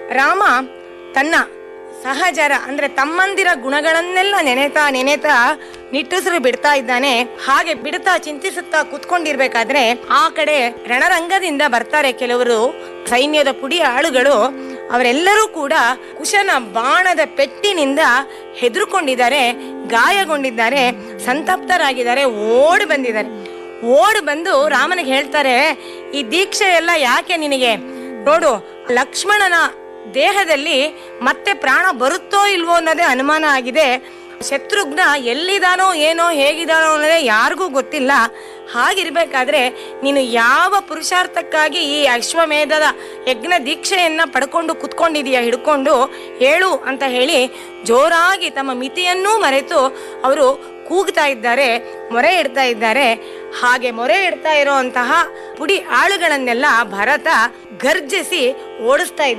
ರಾಮ ತನ್ನ ಸಹಜರ ಅಂದ್ರೆ ತಮ್ಮಂದಿರ ಗುಣಗಳನ್ನೆಲ್ಲ ನೆನೆತಾ ನೆನೆತಾ ನಿಟ್ಟುಸಿರು ಬಿಡ್ತಾ ಇದ್ದಾನೆ ಹಾಗೆ ಬಿಡ್ತಾ ಚಿಂತಿಸುತ್ತಾ ಕುತ್ಕೊಂಡಿರ್ಬೇಕಾದ್ರೆ ಆ ಕಡೆ ರಣರಂಗದಿಂದ ಬರ್ತಾರೆ ಕೆಲವರು ಸೈನ್ಯದ ಪುಡಿ ಆಳುಗಳು ಅವರೆಲ್ಲರೂ ಕೂಡ ಕುಶನ ಬಾಣದ ಪೆಟ್ಟಿನಿಂದ ಹೆದರ್ಕೊಂಡಿದ್ದಾರೆ ಗಾಯಗೊಂಡಿದ್ದಾರೆ ಸಂತಪ್ತರಾಗಿದ್ದಾರೆ ಓಡಿ ಬಂದಿದ್ದಾರೆ ಓಡಿ ಬಂದು ರಾಮನಿಗೆ ಹೇಳ್ತಾರೆ ಈ ದೀಕ್ಷೆ ಎಲ್ಲ ಯಾಕೆ ನಿನಗೆ ನೋಡು ಲಕ್ಷ್ಮಣನ ದೇಹದಲ್ಲಿ ಮತ್ತೆ ಪ್ರಾಣ ಬರುತ್ತೋ ಇಲ್ವೋ ಅನ್ನೋದೇ ಅನುಮಾನ ಆಗಿದೆ ಶತ್ರುಘ್ನ ಎಲ್ಲಿದಾನೋ ಏನೋ ಹೇಗಿದಾನೋ ಅನ್ನೋದೇ ಯಾರಿಗೂ ಗೊತ್ತಿಲ್ಲ ಹಾಗಿರ್ಬೇಕಾದ್ರೆ ನೀನು ಯಾವ ಪುರುಷಾರ್ಥಕ್ಕಾಗಿ ಈ ಅಶ್ವಮೇಧದ ಯಜ್ಞ ದೀಕ್ಷೆಯನ್ನ ಪಡ್ಕೊಂಡು ಕುತ್ಕೊಂಡಿದೀಯ ಹಿಡ್ಕೊಂಡು ಹೇಳು ಅಂತ ಹೇಳಿ ಜೋರಾಗಿ ತಮ್ಮ ಮಿತಿಯನ್ನೂ ಮರೆತು ಅವರು ಕೂಗ್ತಾ ಇದ್ದಾರೆ ಮೊರೆ ಇಡ್ತಾ ಇದ್ದಾರೆ ಹಾಗೆ ಮೊರೆ ಇಡ್ತಾ ಇರುವಂತಹ ಪುಡಿ ಆಳುಗಳನ್ನೆಲ್ಲ ಭರತ ಗರ್ಜಿಸಿ ಓಡಿಸ್ತಾ ಇದ್ದ